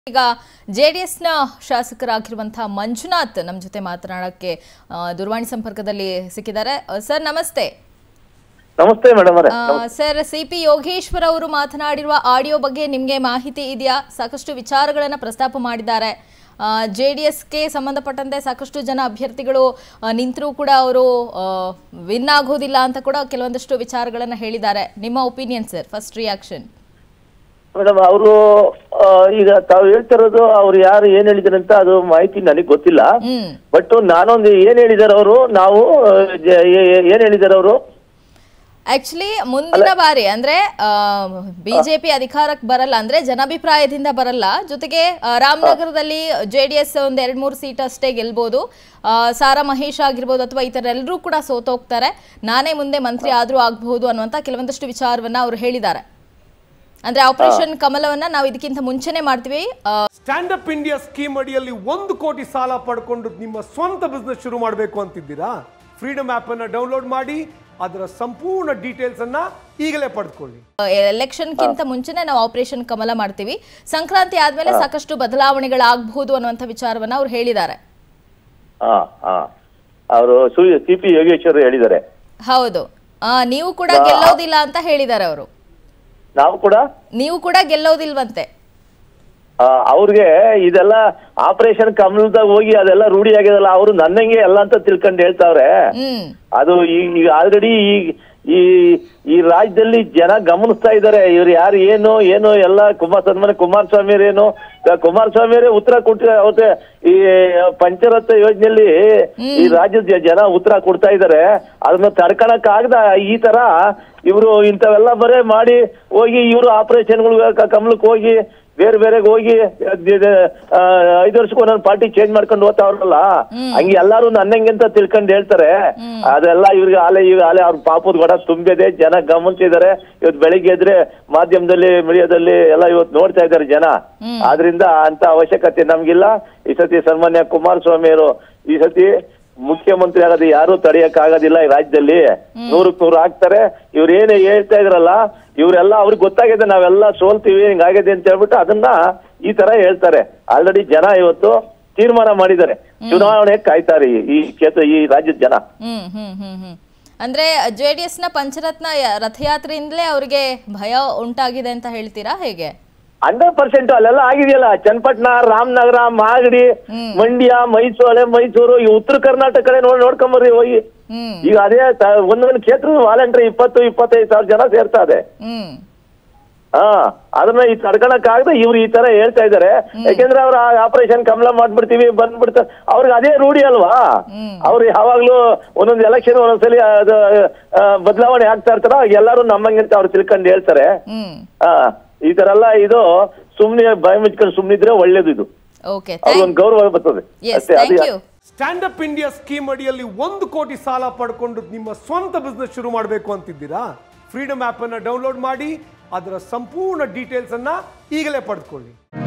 ಈಗ J D ಎಸ್ನ ಶಾಸಕರಾಗಿರುವಂತಹ ಮಂಜುನಾಥ್ ನಮ್ಮ ಜೊತೆ ಮಾತನಾಡಕ್ಕೆ ಆ, ದೂರವಾಣಿ ಸಂಪರ್ಕದಲ್ಲಿ ಸಿಕ್ಕಿದ್ದಾರೆ ಆ, ಸರ್ ನಮಸ್ತೆ ನಮಸ್ತೆ ಮೇಡಮ್ ಅವರೇ ಆ, ಸರ್ ಸಿ ಪಿ ಯೋಗೇಶ್ವರ್ ಅವರು ಮಾತನಾಡಿರುವ ಆಡಿಯೋ ಬಗ್ಗೆ ನಿಮಗೆ ಮಾಹಿತಿ ಇದೆಯಾ ಸಾಕಷ್ಟು ವಿಚಾರಗಳನ್ನು ಪ್ರಸ್ತಾಪ ಮಾಡಿದ್ದಾರೆ ಜೆ ಡಿ ಎಸ್ಗೆ ಸಂಬಂಧಪಟ್ಟಂತೆ ಸಾಕಷ್ಟು ಜನ ಅಭ್ಯರ್ಥಿಗಳು ನಿಂತರೂ ಕೂಡ ಅವರು ವಿನ್ ಆಗೋದಿಲ್ಲ ಅಂತ ಕೂಡ ಕೆಲವೊಂದಷ್ಟು ವಿಚಾರಗಳನ್ನು ಹೇಳಿದ್ದಾರೆ ನಿಮ್ಮ opinion sir first reaction madam ಅವರು ಈಗ ತಾವು ಹೇಳ್ತಿರೋದು ಅವ್ರು ಯಾರು ಏನ್ ಹೇಳಿದಾರೆ ಅಂತ ಅದು ಮಾಹಿತಿ ನನಗೆ ಗೊತ್ತಿಲ್ಲ ಹ್ಮ್ ಬಟ್ ನಾನೊಂದು ಏನ್ ಹೇಳಿದಾರೆ ಅವರು ನಾವು ಆ, ಜ- ಏ- ಏ- ಏನ್ ಹೇಳಿದಾರೆ ಅವರು ಆಕ್ಚುಲಿ ಮುಂದಿನ ಬಾರಿ ಅಂದ್ರೆ ಬಿಜೆಪಿ ಅಧಿಕಾರಕ್ಕೆ ಬರಲ್ಲ ಅಂದ್ರೆ ಜನಾಭಿಪ್ರಾಯದಿಂದ ಬರಲ್ಲ ಜೊತೆಗೆ ಆ, ರಾಮನಗರದಲ್ಲಿ ಜೆ ಡಿ ಎಸ್ ಒಂದ್ ಎರಡ್ ಮೂರು ಸೀಟ್ ಅಷ್ಟೇ ಗೆಲ್ಬಹುದು ಆ, ಸಾರಾ ಮಹೇಶ್ ಆಗಿರ್ಬೋದು ಅಥವಾ ಈ ತರ ಎಲ್ಲರೂ ಕೂಡ ಸೋತೋಗ್ತಾರೆ ನಾನೇ ಮುಂದೆ ಮಂತ್ರಿ ಆದ್ರೂ ಆಗಬಹುದು ಅನ್ನುವಂತ ಕೆಲವೊಂದಷ್ಟು ವಿಚಾರವನ್ನ ಅವರು ಹೇಳಿದ್ದಾರೆ ಅಂದ್ರೆ ಆಪರೇಷನ್ ಕಮಲವನ್ನ ನಾವು ಇದಕ್ಕಿಂತ ಮುಂಚೆನೆ ಮಾಡ್ತೀವಿ ಆ, ಸ್ಟ್ಯಾಂಡ್ ಅಪ್ ಇಂಡಿಯಾ ಸ್ಕೀಮ್ ಅಡಿಯಲ್ಲಿ ಒಂದು ಕೋಟಿ ಸಾಲ ಪಡ್ಕೊಂಡು ನಿಮ್ಮ ಸ್ವಂತ ಬಿಸ್ನೆಸ್ ಶುರು ಮಾಡಬೇಕು ಅಂತಿದ್ದೀರಾ ಫ್ರೀಡಮ್ ಆಪ್ ಅನ್ನ ಡೌನ್ಲೋಡ್ ಮಾಡಿ ಅದರ ಸಂಪೂರ್ಣ ಡೀಟೇಲ್ಸ್ ಅನ್ನ ಈಗಲೇ ಪಡೆದುಕೊಳ್ಳಿ ಎಲೆಕ್ಷನ್ಗಿಂತ ಮುಂಚೆನೆ ನಾವು ಆಪರೇಷನ್ ಕಮಲ ಮಾಡ್ತೀವಿ ಸಂಕ್ರಾಂತಿ ಆದ್ಮೇಲೆ ಸಾಕಷ್ಟು ಬದಲಾವಣೆಗಳಾಗಬಹುದು ಅನ್ನುವಂಥ ವಿಚಾರವನ್ನ ಅವ್ರು ಹೇಳಿದ್ದಾರೆ ಹಾ ಹಾ ಅವರು ಸಿ ಪಿ ಯೋಗೇಶ್ವರ್ ಹೇಳಿದ್ದಾರೆ ಹೌದು ಆ, ನೀವು ಕೂಡ ಗೆಲ್ಲೋದಿಲ್ಲ ಅಂತ ಹೇಳಿದ್ದಾರೆ ಅವರು ನಾವು ಕೂಡ ನೀವು ಕೂಡ ಗೆಲ್ಲೋದಿಲ್ವಂತೆ ಆ, ಅವ್ರಿಗೆ ಇದೆಲ್ಲ ಆಪರೇಷನ್ ಕಮಲದಾಗ ಹೋಗಿ ಅದೆಲ್ಲ ರೂಢಿ ಆಗಿದಲ್ಲ ಅವರು ನನ್ನಂಗೆ ಎಲ್ಲ ಅಂತ ತಿಳ್ಕೊಂಡು ಹೇಳ್ತಾವ್ರೆ ಹ್ಮ್ ಅದು ಈಗ ಆಲ್ರೆಡಿ ಈ ಈ ಈ ರಾಜ್ಯದಲ್ಲಿ ಜನ ಗಮನಿಸ್ತಾ ಇದ್ದಾರೆ ಇವ್ರು ಯಾರು ಏನು ಏನು ಎಲ್ಲ ಕುಮಾರ್ ಸನ್ಮಾನ ಕುಮಾರಸ್ವಾಮಿ ಏನು ಕುಮಾರಸ್ವಾಮಿ ಅವರೇ ಉತ್ತರ ಕೊಟ್ಟಿದ್ದಾರೆ ಅವತ್ತೆ ಈ ಪಂಚರತ್ನ ಯೋಜನೆಯಲ್ಲಿ ಈ ರಾಜ್ಯದ ಜನ ಉತ್ತರ ಕೊಡ್ತಾ ಇದ್ದಾರೆ ಅದನ್ನ ತಡ್ಕಣಕ್ ಆಗದ ಈ ತರ ಇವರು ಇಂಥವೆಲ್ಲ ಬರೇ ಮಾಡಿ ಹೋಗಿ ಇವರು ಆಪರೇಷನ್ಗಳು ಕಮಲಕ್ಕೆ ಹೋಗಿ ಬೇರೆ ಬೇರೆಗೆ ಹೋಗಿ ಅದ್ ಇದು, ಆ, ಐದು ವರ್ಷಕ್ಕೆ ಒಂದೊಂದು ಪಾರ್ಟಿ ಚೇಂಜ್ ಮಾಡ್ಕೊಂಡು ಹೋಗ್ತಾವ್ರಲ್ಲ ಹಂಗೆ ಎಲ್ಲಾರು ನನ್ನಂಗೆ ಅಂತ ತಿಳ್ಕೊಂಡು ಹೇಳ್ತಾರೆ ಅದೆಲ್ಲ ಇವ್ರಿಗೆ ಆಲೆ ಈಗ ಆಲೆ ಅವ್ರ ಪಾಪದ ಗೊಡ ತುಂಬಿದೆ ಜನ ಗಮನಿಸಿದ್ದಾರೆ ಇವತ್ತು ಬೆಳಿಗ್ಗೆ ಎದ್ರೆ ಮಾಧ್ಯಮದಲ್ಲಿ ಮೀಡಿಯಾದಲ್ಲಿ ಎಲ್ಲ ಇವತ್ತು ನೋಡ್ತಾ ಇದ್ದಾರೆ ಜನ ಆದ್ರಿಂದ ಅಂತ ಅವಶ್ಯಕತೆ ನಮ್ಗಿಲ್ಲ ಈ ಸತಿ ಸನ್ಮಾನ್ಯ ಕುಮಾರಸ್ವಾಮಿ ಅವರು ಈ ಸತಿ ಮುಖ್ಯಮಂತ್ರಿ ಆಗೋದು ಯಾರು ತಡೆಯಕ್ ಆಗೋದಿಲ್ಲ ಈ ರಾಜ್ಯದಲ್ಲಿ ನೂರಕ್ ನೂರು ಆಗ್ತಾರೆ ಇವ್ರು ಏನೇ ಹೇಳ್ತಾ ಇದ್ರಲ್ಲ ಇವರೆಲ್ಲ ಅವ್ರಿಗೆ ಗೊತ್ತಾಗಿದೆ ನಾವೆಲ್ಲ ಸೋಲ್ತೀವಿ ಹಿಂಗಾಗಿದೆ ಅಂತ ಹೇಳ್ಬಿಟ್ಟು ಅದನ್ನ ಈ ತರ ಹೇಳ್ತಾರೆ ಆಲ್ರೆಡಿ ಜನ ಇವತ್ತು ತೀರ್ಮಾನ ಮಾಡಿದ್ದಾರೆ ಚುನಾವಣೆ ಕಾಯ್ತಾರೆ ಈ- ಈ ಕ್ಷೇತ್ರ ಈ ರಾಜ್ಯದ ಜನ ಹ್ಮ್ ಹ್ಮ್ ಹ್ಮ್ ಹ್ಮ್ ಅಂದ್ರೆ ಜೆ ಡಿ ಎಸ್ನ ಪಂಚರತ್ನ ಯ- ರಥಯಾತ್ರೆಯಿಂದಲೇ ಅವರಿಗೆ ಭಯ ಉಂಟಾಗಿದೆ ಅಂತ ಹೇಳ್ತೀರಾ ಹೇಗೆ ಹಂಡ್ರೆಡ್ ಪರ್ಸೆಂಟ್ ಅಲ್ಲೆಲ್ಲ ಆಗಿದೆಯಲ್ಲ ಚನ್ನಪಟ್ಟಣ ರಾಮನಗರ ಮಾಗಡಿ ಮಂಡ್ಯ ಮೈಸೂರು ಮೈಸೂರು ಈ ಉತ್ತರ ಕರ್ನಾಟಕ ಕಡೆ ನೋಡಿ ನೋಡ್ಕೊಂಬರ್ರಿ ಹೋಗಿ ಹ್ಮ್ ಈಗ ಅದೇ ತ- ಒಂದೊಂದು ಕ್ಷೇತ್ರದ ವಾಲಂಟ್ರಿ ಇಪ್ಪತ್ತು ಇಪ್ಪತ್ತೈದು ಸಾವಿರ ಜನ ಸೇರ್ತಾ ಇದೆ ಹ್ಮ್ ಹಾ ಅದನ್ನ ಈ ತಡ್ಕೊಳಕ್ ಆಗದೆ ಇವ್ರು ಈ ತರ ಹೇಳ್ತಾ ಇದಾರೆ ಯಾಕೆಂದ್ರೆ ಅವ್ರ ಆಪರೇಷನ್ ಕಮಲ ಮಾಡ್ಬಿಡ್ತೀವಿ ಬಂದ್ಬಿಡ್ತಾರೆ ಅವ್ರಿಗೆ ಅದೇ ರೂಢಿ ಅಲ್ವಾ ಅವ್ರು ಯಾವಾಗ್ಲೂ ಒಂದೊಂದು ಎಲೆಕ್ಷನ್ ಒಂದೊಂದ್ಸಲಿ ಅದು ಆ, ಬದಲಾವಣೆ ಆಗ್ತಾ ಇರ್ತಾರ ಎಲ್ಲರೂ ನಮ್ಮಂಗೆ ಅಂತ ಅವ್ರು ತಿಳ್ಕೊಂಡು ಹೇಳ್ತಾರೆ ಹ್ಮ್ ಹಾ ಈ ತರ ಎಲ್ಲ ಇದು ಸುಮ್ನೆ ಬಾಯಿ ಮುಚ್ಕೊಂಡು ಸುಮ್ನಿದ್ರೆ ಒಳ್ಳೇದು ಇದು ಓಕೆ ಅವ್ರಿಗೊಂದು ಗೌರವ ಬರ್ತದೆ ಎಸ್ ಅಷ್ಟೇ ಅದು thank you Stand Up India scheme ಅಡಿಯಲ್ಲಿ ಒಂದು ಕೋಟಿ ಸಾಲ ಪಡ್ಕೊಂಡು ನಿಮ್ಮ ಸ್ವಂತ ಬಿಸ್ನೆಸ್ ಶುರು ಮಾಡಬೇಕು ಅಂತಿದ್ದೀರಾ ಫ್ರೀಡಮ್ ಆಪ್ ಅನ್ನ ಡೌನ್ಲೋಡ್ ಮಾಡಿ ಅದರ ಸಂಪೂರ್ಣ ಡೀಟೇಲ್ಸ್ ಅನ್ನ ಈಗಲೇ ಪಡೆದುಕೊಳ್ಳಿ